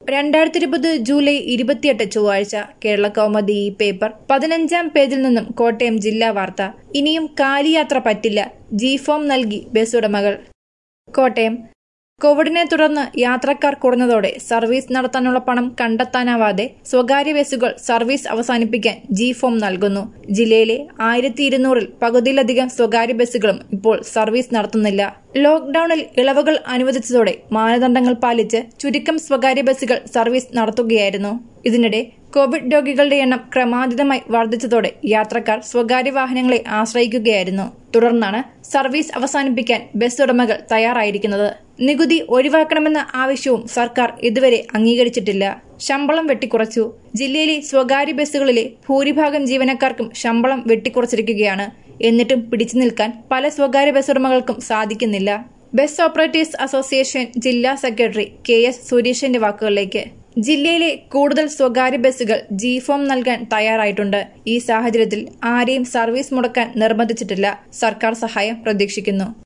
രണ്ടായിരത്തി ഇരുപത് ജൂലൈ ഇരുപത്തിയെട്ട് ചൊവ്വാഴ്ച കേരള കൗമുദി ഈ പേപ്പർ പതിനഞ്ചാം പേജിൽ നിന്നും കോട്ടയം ജില്ലാ വാർത്ത ഇനിയും കാലിയാത്ര പറ്റില്ല ജി ഫോം നൽകി ബസ് ഉടമകൾ കോട്ടയം കോവിഡിനെ തുടർന്ന് യാത്രക്കാർ കുറഞ്ഞതോടെ സർവീസ് നടത്താനുള്ള പണം കണ്ടെത്താനാവാതെ സ്വകാര്യ ബസ്സുകൾ സർവീസ് അവസാനിപ്പിക്കാൻ ജി ഫോം നൽകുന്നു ജില്ലയിലെ ആയിരത്തി ഇരുന്നൂറിൽ പകുതിയിലധികം സ്വകാര്യ ബസ്സുകളും ഇപ്പോൾ സർവീസ് നടത്തുന്നില്ല ലോക്ഡൌണിൽ ഇളവുകൾ അനുവദിച്ചതോടെ മാനദണ്ഡങ്ങൾ പാലിച്ച് ചുരുക്കം സ്വകാര്യ ബസ്സുകൾ സർവീസ് നടത്തുകയായിരുന്നു ഇതിനിടെ കോവിഡ് രോഗികളുടെ എണ്ണം ക്രമാതീതമായി വർദ്ധിച്ചതോടെ യാത്രക്കാർ സ്വകാര്യ വാഹനങ്ങളെ ആശ്രയിക്കുകയായിരുന്നു തുടർന്നാണ് സർവീസ് അവസാനിപ്പിക്കാൻ ബസ് ഉടമകൾ തയ്യാറായിരിക്കുന്നത് നികുതി ഒഴിവാക്കണമെന്ന ആവശ്യവും സർക്കാർ ഇതുവരെ അംഗീകരിച്ചിട്ടില്ല ശമ്പളം വെട്ടിക്കുറച്ചു ജില്ലയിലെ സ്വകാര്യ ബസ്സുകളിലെ ഭൂരിഭാഗം ജീവനക്കാർക്കും ശമ്പളം വെട്ടിക്കുറച്ചിരിക്കുകയാണ് എന്നിട്ടും പിടിച്ചു നിൽക്കാൻ പല സ്വകാര്യ ബസ് ഉടമകൾക്കും സാധിക്കുന്നില്ല ബസ് ഓപ്പറേറ്റേഴ്സ് അസോസിയേഷൻ ജില്ലാ സെക്രട്ടറി കെ എസ് സുരേഷിന്റെ വാക്കുകളിലേക്ക് ജില്ലയിലെ കൂടുതൽ സ്വകാര്യ ബസ്സുകൾ ജി ഫോം നൽകാൻ തയ്യാറായിട്ടുണ്ട് ഈ സാഹചര്യത്തിൽ ആരെയും സർവീസ് മുടക്കാൻ നിർബന്ധിച്ചിട്ടില്ല സർക്കാർ സഹായം പ്രതീക്ഷിക്കുന്നു